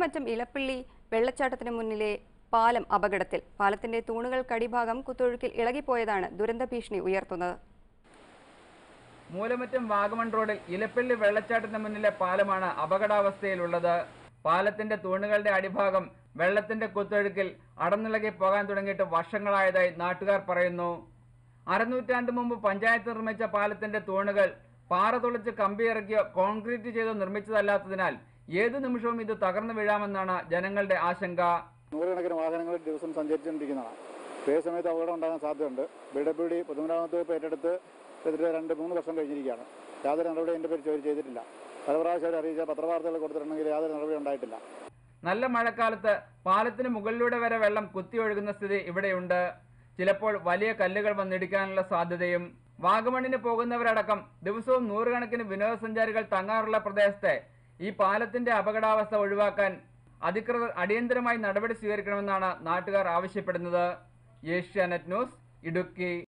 മൂലമറ്റം ഇലപ്പള്ളി വെള്ളച്ചാട്ടത്തിന് മുന്നിലെ പാലം അപകടത്തിൽ പാലത്തിന്റെ തൂണുകൾക്കടിഭാഗം കുത്തൊഴുക്കിൽ ഇളകിപ്പോയതാണ് ദുരന്ത ഭീഷണി ഉയർത്തുന്നത് മൂലമറ്റം വാഗമൺ റോഡിൽ ഇലപ്പള്ളി വെള്ളച്ചാട്ടത്തിന് മുന്നിലെ പാലമാണ് അപകടാവസ്ഥയിലുള്ളത് പാലത്തിന്റെ തൂണുകളുടെ അടിഭാഗം വെള്ളത്തിന്റെ കുത്തൊഴുക്കിൽ അടന്നിളകി പോകാൻ തുടങ്ങിയിട്ട് വർഷങ്ങളായതായി നാട്ടുകാർ പറയുന്നു അരനൂറ്റാണ്ട് മുമ്പ് പഞ്ചായത്ത് നിർമ്മിച്ച പാലത്തിന്റെ തൂണുകൾ പാറ തുളച്ച് കമ്പിയിറക്കിയോ കോൺക്രീറ്റ് ചെയ്തോ നിർമ്മിച്ചതല്ലാത്തതിനാൽ ഏതു നിമിഷവും ഇത് തകർന്നു വീഴാമെന്നാണ് ജനങ്ങളുടെ ആശങ്ക നൂറുകണക്കിന് വാഹനങ്ങൾ ദിവസം സഞ്ചരിച്ചുകൊണ്ടിരിക്കുന്നതാണ് ഏത് സമയത്ത് അപകടം ഉണ്ടാകാൻ സാധ്യതയുണ്ട് ബി ഡബ്ല്യു ഡി പൊതുമരാമത്ത് വകുപ്പ് ഏറ്റെടുത്ത് ഇതിട്ട് രണ്ട് മൂന്ന് വർഷം കഴിഞ്ഞിരിക്കുകയാണ് യാതൊരു നടപടി എൻ്റെ പേര് ചോദ്യം ചെയ്തിട്ടില്ല പല പ്രാവശ്യം അവർ അറിയിച്ച പത്രവാർത്തകൾ കൊടുത്തിട്ടുണ്ടെങ്കിൽ യാതൊരു നടപടി ഉണ്ടായിട്ടില്ല നല്ല മഴക്കാലത്ത് പാലത്തിന് മുകളിലൂടെ വരെ വെള്ളം കുത്തിയൊഴുകുന്ന സ്ഥിതി ഇവിടെയുണ്ട് ചിലപ്പോൾ വലിയ കല്ലുകൾ വന്നിടിക്കാനുള്ള സാധ്യതയും വാഗമണിന് പോകുന്നവരടക്കം ദിവസവും നൂറുകണക്കിന് വിനോദസഞ്ചാരികൾ തങ്ങാറുള്ള പ്രദേശത്തെ ഈ പാലത്തിന്റെ അപകടാവസ്ഥ ഒഴിവാക്കാൻ അധികൃതർ അടിയന്തരമായി നടപടി സ്വീകരിക്കണമെന്നാണ് നാട്ടുകാർ ആവശ്യപ്പെടുന്നത് ഏഷ്യാനെറ്റ് ന്യൂസ് ഇടുക്കി